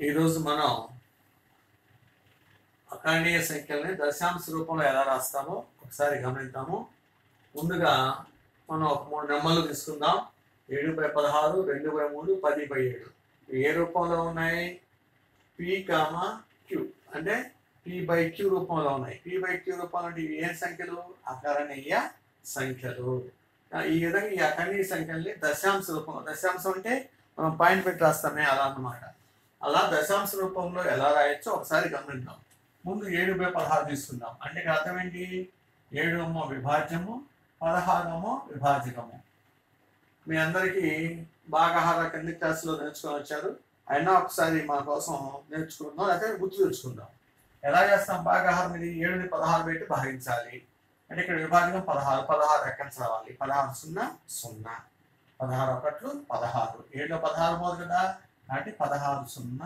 ఈరోజు మనం అఖండీయ సంఖ్యల్ని దశాంశ రూపంలో ఎలా రాస్తామో ఒకసారి గమనిద్దాము ముందుగా మనం ఒక మూడు నెంబర్లు తీసుకుందాం ఏడు బై పదహారు రెండు బై మూడు పది బై ఏడు ఇవి ఏ రూపంలో ఉన్నాయి పి కామా క్యూ అంటే పి బై క్యూ రూపంలో ఉన్నాయి పి బై క్యూ రూపంలో అంటే ఇవి ఏ సంఖ్యలు అకరణీయ సంఖ్యలు ఆ, ఈ విధంగా ఈ అకరణీయ సంఖ్యల్ని దశాంశ రూపంలో దశాంశం అంటే మనం పాయింట్ పెట్టి రాస్తామే అలా అన్నమాట అలా దశాంశ రూపంలో ఎలా రాయొచ్చో ఒకసారి గమనిద్దాం ముందు ఏడు బై పదహారు తీసుకుందాం అంటే ఇక్కడ అర్థం ఏంటి ఏడు ఏమో విభాజ్యము పదహారేమో విభాజకము మీ అందరికీ భాగాహార కింది క్లాసులో నేర్చుకొని వచ్చారు అయినా ఒకసారి మన కోసం నేర్చుకుందాం లేకపోతే గుర్తు తెచ్చుకుందాం ఎలా చేస్తాం భాగాహారం ఇది ఏడుని పదహారు పెట్టి భాగించాలి అంటే ఇక్కడ విభాజకం పదహారు పదహారు ఎక్కడి రావాలి పదహారు సున్నా సున్నా పదహారు ఒకట్లు పదహారు ఏడులో పదహారు పోదు కదా కాబట్టి పదహారు సున్నా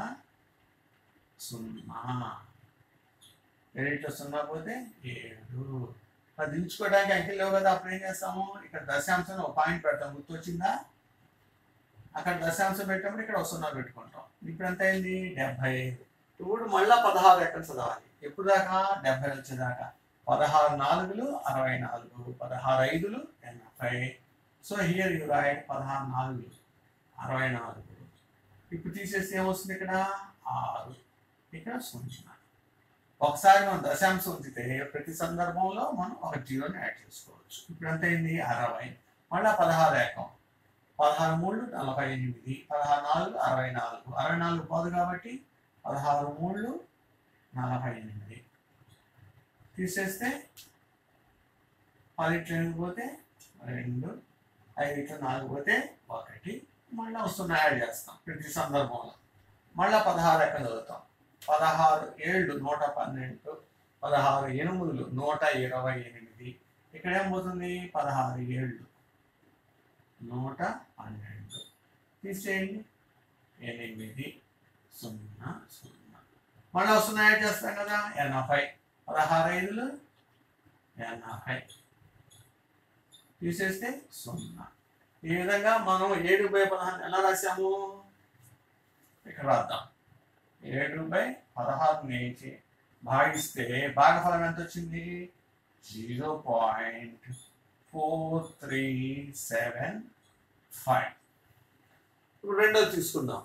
సున్నా ఏడింట్లో సున్నా పోతే ఏడు అది దించుకోవడానికి అంకెలు లేవు కదా అప్పుడు ఏం చేస్తాము ఇక్కడ దశాంశం ఒక పాయింట్ పెడతాం గుర్తొచ్చిందా అక్కడ దశాంశం పెట్టినప్పుడు ఇక్కడ ఒక సున్నా పెట్టుకుంటాం ఇప్పుడు ఎంత అయింది డెబ్బై ఐదు ఇప్పుడు మళ్ళా పదహారు ఎక్కడ చదవాలి ఎప్పుడు దాకా డెబ్బై వచ్చేదాకా పదహారు నాలుగులు అరవై నాలుగు పదహారు ఐదులు ఎనభై సో హియర్ యు రైట్ పదహారు నాలుగులు అరవై నాలుగు ఇప్పుడు తీసేస్తే ఏమొస్తుంది ఇక్కడ ఆరు ఇక్కడ సున్నా ఒకసారి మనం దశాంశం ఉంచితే ప్రతి సందర్భంలో మనం ఒక జీరోని యాడ్ చేసుకోవచ్చు ఇప్పుడు ఎంత అయింది అరవై మళ్ళా పదహారు ఏకం పదహారు మూడు నలభై ఎనిమిది పదహారు నాలుగు అరవై నాలుగు అరవై నాలుగు పోదు కాబట్టి పదహారు మూడు నలభై ఎనిమిది తీసేస్తే పదిట్లో ఎనిమిది పోతే రెండు ఐదుట్లో నాలుగు పోతే ఒకటి మళ్ళీ వస్తున్న యాడ్ చేస్తాం ప్రతి సందర్భంలో మళ్ళీ పదహారు ఎక్కడ చదువుతాం పదహారు ఏళ్ళు నూట పన్నెండు పదహారు ఎనిమిదిలు నూట ఇరవై ఎనిమిది ఇక్కడ ఏం పోతుంది పదహారు ఏళ్ళు నూట పన్నెండు తీసేయండి ఎనిమిది సున్నా సున్నా మళ్ళీ వస్తున్న యాడ్ చేస్తాం కదా ఎనభై పదహారు ఐదులు ఎనభై తీసేస్తే సున్నా ఈ విధంగా మనం ఏడు బై పదహారు ఎలా రాసాము ఇక్కడ రాద్దాం ఏడు బై పదహారు నుంచి భాగిస్తే భాగఫలం ఎంత వచ్చింది zero point four three seven five ఇప్పుడు రెండోది తీసుకుందాం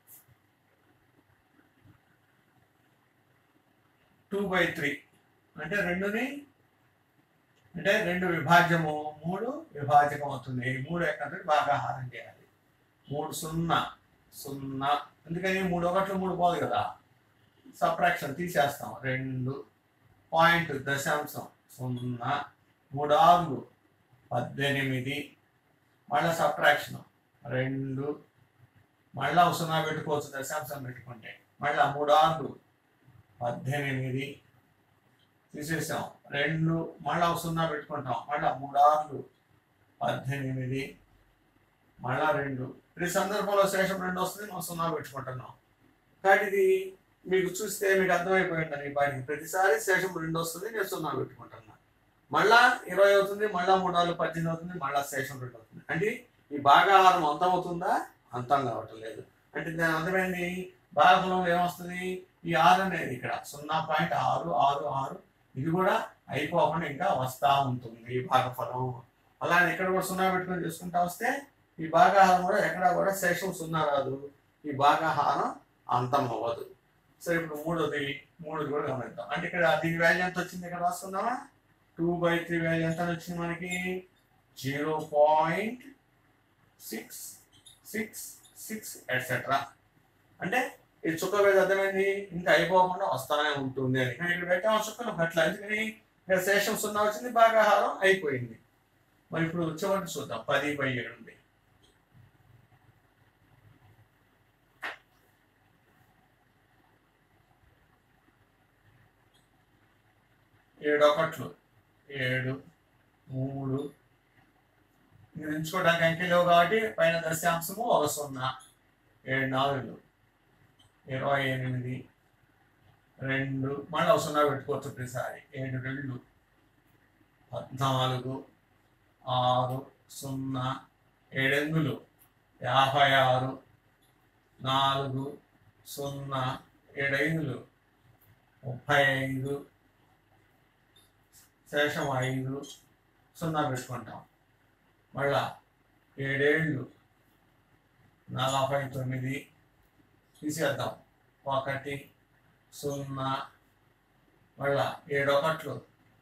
టూ బై త్రీ అంటే రెండుని అంటే రెండు విభాజ్యము మూడు విభాజకం అవుతుంది ఈ మూడు ఎక్కడ భాగాహారం చేయాలి మూడు సున్నా సున్నా ఎందుకని మూడు ఒకట్లు మూడు పోదు కదా సప్రాక్షన్ తీసేస్తాం రెండు పాయింట్ దశాంశం సున్నా మూడు ఆరు పద్దెనిమిది మళ్ళీ సప్రాక్షన్ రెండు మళ్ళా సున్నా పెట్టుకోవచ్చు దశాంశం పెట్టుకుంటే మళ్ళా మూడు ఆరు పద్దెనిమిది తీసేసాం రెండు మళ్ళా సున్నా పెట్టుకుంటాం మళ్ళా మూడు ఆరు పద్దెనిమిది మళ్ళా రెండు ప్రతి సందర్భంలో శేషం రెండు వస్తుంది మనం సున్నా పెట్టుకుంటున్నాం కాబట్టి ఇది మీకు చూస్తే మీకు అర్థమైపోయిందని ఈ పాటికి ప్రతిసారి శేషం రెండు వస్తుంది నేను సున్నా పెట్టుకుంటున్నా మళ్ళా ఇరవై అవుతుంది మళ్ళా మూడు నాలుగు పద్దెనిమిది అవుతుంది మళ్ళా శేషం రెండు అవుతుంది అంటే ఈ భాగాహారం అంతం అవుతుందా అంతం కావటం లేదు అంటే దాని అర్థమైంది భాగఫలం ఏమొస్తుంది ఈ ఆరు అనేది ఇక్కడ సున్నా పాయింట్ ఆరు ఆరు ఆరు ఇది కూడా అయిపోకుండా ఇంకా వస్తా ఉంటుంది ఈ భాగఫలం అలానే ఇక్కడ కూడా సున్నా పెట్టుకొని చేసుకుంటా వస్తే ఈ భాగాహారం కూడా ఎక్కడ కూడా శేషం సున్నా రాదు ఈ భాగాహారం అంతం అవ్వదు సరే ఇప్పుడు మూడోది మూడోది కూడా గమనిద్దాం అంటే ఇక్కడ దీని వాల్యూ ఎంత వచ్చింది ఇక్కడ రాసుకుందామా టూ బై త్రీ వాల్యూ ఎంత వచ్చింది మనకి zero point six six six etcetera అంటే ఈ చుక్క మీద అర్థమైంది ఇంకా అయిపోకుండా వస్తానే ఉంటుంది అని కానీ ఇక్కడ పెట్టాము చుక్కలు అట్లా ఎందుకని ఇక్కడ శేషం సున్నా వచ్చింది భాగాహారం అయిపోయింది మరి ఇప్పుడు చివరికి చూద్దాం పది బై ఏడు ఉంది ఏడు ఒకట్లు ఏడు మూడు ఇది ఎంచుకోవడానికి అంకెలు లేవు కాబట్టి పైన దశాంశము ఒక సున్నా ఏడు నాలుగు ఇరవై ఎనిమిది రెండు మళ్ళీ ఒక సున్నా పెట్టుకోవచ్చు ప్రతిసారి ఏడు రెండు పద్నాలుగు ఆరు సున్నా ఏడెనిమిదిలు యాభై ఆరు నాలుగు సున్నా ఏడు ఐదులు ముప్పై ఐదు శేషం ఐదు సున్నా పెట్టుకుంటాం మళ్ళా ఏడేళ్ళు నలభై తొమ్మిది తీసేద్దాం ఒకటి సున్నా మళ్ళా ఏడు ఒకట్లు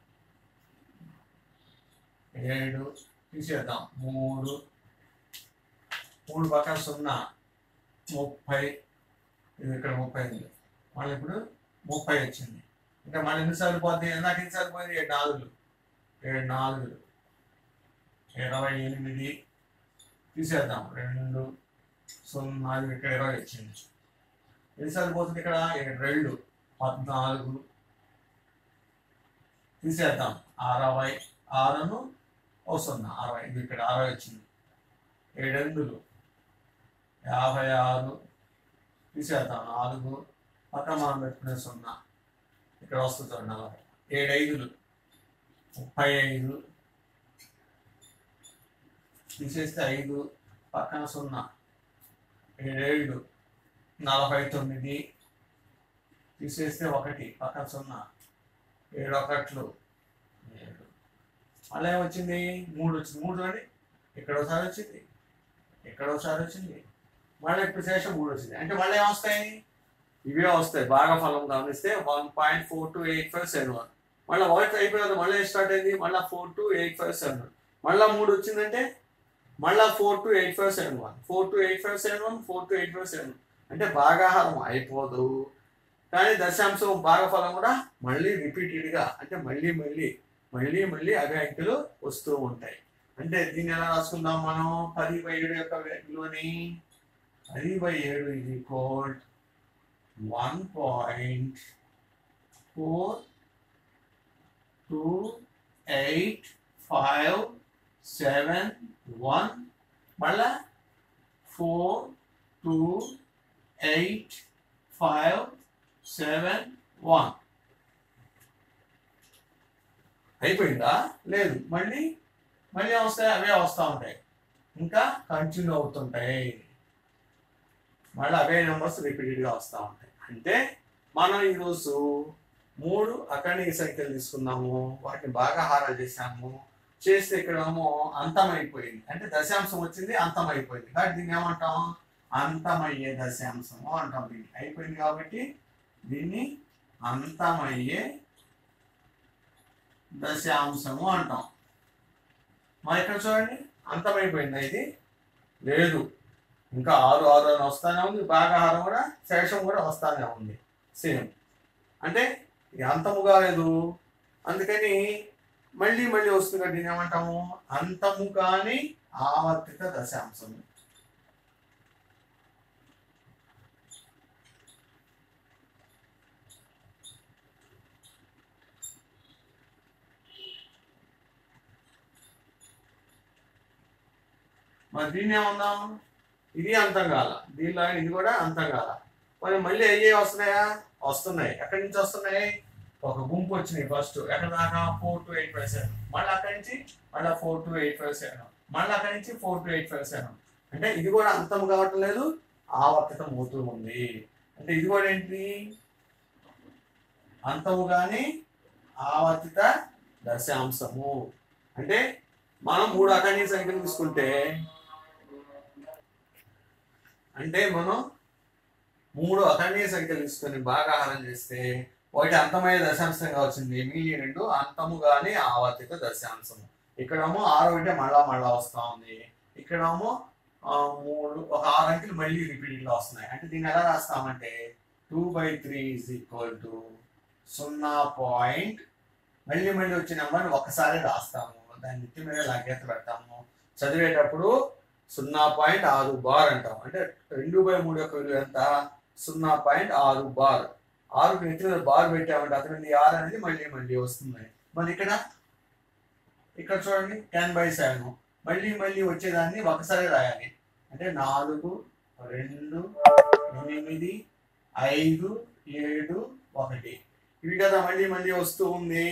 ఏడు తీసేద్దాం మూడు మూడు పక్కన సున్నా ముప్పై ఇది ఇక్కడ ముప్పై ఉంది మళ్ళీ ఇప్పుడు ముప్పై వచ్చింది ఇంకా మళ్ళీ ఎన్ని సరిపోద్ది నాకు ఎన్ని సరిపోయింది ఏడు నాలుగు ఏడు నాలుగు ఇరవై ఎనిమిది తీసేద్దాం రెండు సున్నా ఇది ఇక్కడ ఇరవై వచ్చింది ఎన్ని సరిపోతుంది ఇక్కడ ఏడు రెండు పద్నాలుగు తీసేద్దాం అరవై ఆరును ఓ సున్నా అరవై ఇది ఇక్కడ అరవై వచ్చింది ఏడెందులు యాభై ఆరు తీసేద్దాం నాలుగు పక్కన మనం పెట్టుకునే సున్నా ఇక్కడ వస్తుంది చూడండి నలభై ఏడు ఐదులు ముప్పై ఐదు తీసేస్తే ఐదు పక్కన సున్నా ఏడేళ్ళు నలభై తొమ్మిది తీసేస్తే ఒకటి పక్కన సున్నా ఏడు ఒకట్లు ఏడు అలా ఏమొచ్చింది మూడు వచ్చింది మూడు అని ఇక్కడ ఒకసారి వచ్చింది ఇక్కడ ఒకసారి వచ్చింది మళ్ళీ ఇప్పుడు శేషం మూడు వచ్చింది అంటే మళ్ళీ ఏమొస్తాయి ఇవే వస్తాయి బాగా ఫలం గమనిస్తే one point four two eight five seven one మళ్ళీ ఒకటి అయిపోయింది మళ్ళీ ఏం స్టార్ట్ అయింది మళ్ళీ four two eight five seven one మళ్ళీ మూడు వచ్చిందంటే మళ్ళీ four two eight five seven one four two eight five seven one four two eight five seven అంటే భాగాహారం అయిపోదు కానీ దశాంశం భాగఫలం కూడా మళ్ళీ రిపీటెడ్గా అంటే మళ్ళీ మళ్ళీ మళ్ళీ మళ్ళీ అవే అంకెలు వస్తూ ఉంటాయి అంటే దీన్ని ఎలా రాసుకుందాం మనం పది బై ఏడు యొక్క విలువని పది బై ఏడు ఇది code one point four two eight five seven one మళ్ళా four two eight five seven one అయిపోయిందా లేదు మళ్ళీ మళ్ళీ వస్తాయి అవే వస్తూ ఉంటాయి ఇంకా కంటిన్యూ అవుతుంటాయి మళ్ళీ అవే నెంబర్స్ రిపీటెడ్గా వస్తూ ఉంటాయి అంటే మనం ఈరోజు మూడు అకర్ణీయ సంఖ్యలు తీసుకున్నాము వాటిని బాగా హారాలు చేసాము చేస్తే ఇక్కడేమో అంతమైపోయింది అంటే దశాంశం వచ్చింది అంతమైపోయింది కాబట్టి దీన్ని ఏమంటాం అంతమయ్యే దశాంశము అంటాం దీన్ని అయిపోయింది కాబట్టి దీన్ని అంతమయ్యే దశాంశము అంటాం మరి ఇక్కడ చూడండి అంతమైపోయింది ఇది లేదు ఇంకా ఆరు ఆరు అని వస్తానే ఉంది భాగాహారం కూడా శేషం కూడా వస్తానే ఉంది సేమ్ అంటే ఇది అంతము కాలేదు అందుకని మళ్ళీ మళ్ళీ వస్తుంది కాబట్టి దీన్ని ఏమంటాము అంతము కాని ఆవర్తిత దశాంశము మరి దీన్ని ఏమందాం ఇది అంతం కాల దీనిలో ఇది కూడా అంతం కాల మరి మళ్ళీ అయ్యే వస్తున్నాయా వస్తున్నాయి ఎక్కడి నుంచి వస్తున్నాయి ఒక గుంపు వచ్చినాయి ఫస్ట్ ఎక్కడ దాకా four two eight five seven మళ్ళీ అక్కడి నుంచి మళ్ళీ four two eight five seven మళ్ళీ అక్కడి నుంచి four two eight five seven అంటే ఇది కూడా అంతం కావటం లేదు ఆవర్తితం అవుతూ ఉంది అంటే ఇది కూడా ఏంటి అంతము కానీ ఆవర్తిత దశాంశము అంటే మనం మూడు అకర్ణీయ సంఖ్యలు తీసుకుంటే అంటే మనం మూడు అకర్ణీయ సంఖ్యలు తీసుకొని భాగాహారం చేస్తే ఒకటి అంతమయ్యే దశాంశంగా వచ్చింది మిగిలి రెండు అంతము కానీ ఆవర్తిత దశాంశము ఇక్కడేమో ఆరు ఒకటే మళ్ళా మళ్ళా వస్తా ఉంది ఇక్కడేమో ఆ, మూడు ఒక ఆరు అంకెలు మళ్ళీ రిపీటెడ్గా వస్తున్నాయి అంటే దీన్ని ఎలా రాస్తామంటే two by three is equal to సున్నా పాయింట్ మళ్ళీ మళ్ళీ వచ్చే నెంబర్ని ఒకసారి రాస్తాము దాన్ని నెత్తి మీద లాగేత పెడతాము చదివేటప్పుడు సున్నా పాయింట్ ఆరు బార్ అంటాం అంటే రెండు బై మూడు యొక్క విలువ ఎంత సున్నా పాయింట్ ఆరు బార్ ఆరుకి నెత్తి మీద బార్ పెట్టామంటే అతను ఆరు అనేది మళ్ళీ మళ్ళీ వస్తుంది మరి ఇక్కడ ఇక్కడ చూడండి టెన్ బై సెవెన్ మళ్ళీ మళ్ళీ వచ్చేదాన్ని ఒకసారి రాయాలి అంటే నాలుగు రెండు ఎనిమిది ఐదు ఏడు ఒకటి ఇవి కదా మళ్ళీ మళ్ళీ వస్తూ ఉంది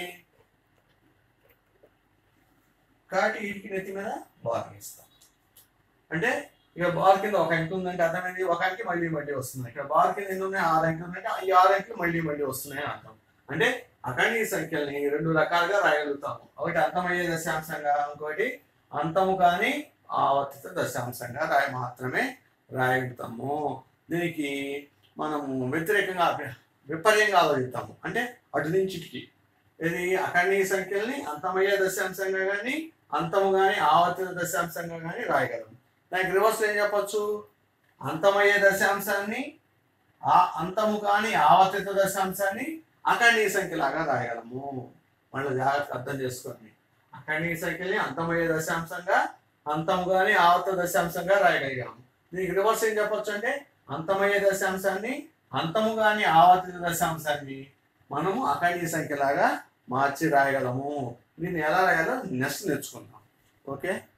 కాబట్టి వీటికి నెత్తి మీద బాగా ఇస్తాం అంటే ఇక బార్ కింద ఒక అంకె ఉందంటే అర్థమైంది ఒక అంకె మళ్ళీ మళ్ళీ వస్తుంది ఇక్కడ బార్ కింద ఎన్ని ఉన్నాయి ఆరు అంకెలు ఉందంటే ఈ ఆరు అంకెలు మళ్ళీ మళ్ళీ వస్తున్నాయి అని అర్థం అంటే అఖండీయ సంఖ్యల్ని రెండు రకాలుగా రాయగలుగుతాము ఒకటి అంతమయ్యే దశాంశంగా ఇంకోటి అంతము కానీ ఆవర్తిత దశాంశంగా రాయ మాత్రమే రాయగలుగుతాము దీనికి మనము వ్యతిరేకంగా విపర్యంగా ఆలోచిస్తాము అంటే అటు నుంచి ఇటుకి ఇది అఖండీయ సంఖ్యల్ని అంతమయ్యే దశాంశంగా కానీ అంతము కానీ ఆవర్తిత దశాంశంగా కానీ రాయగలము దానికి రివర్స్ ఏం చెప్పొచ్చు అంతమయ్యే దశాంశాన్ని ఆ అంతము కానీ ఆవర్తిత దశాంశాన్ని అఖండీయ సంఖ్యలాగా రాయగలము మళ్ళీ జాగ్రత్త అర్థం చేసుకోండి అఖండీయ సంఖ్యని అంతమయ్యే దశాంశంగా అంతము కానీ ఆవర్తిత దశాంశంగా రాయగలిగాము దీనికి రివర్స్ ఏం చెప్పొచ్చు అంటే అంతమయ్యే దశాంశాన్ని అంతము కానీ ఆవర్తిత దశాంశాన్ని మనము అఖండీయ సంఖ్యలాగా మార్చి రాయగలము దీన్ని ఎలా రాయాలో నెక్స్ట్ నేర్చుకుందాం ఓకే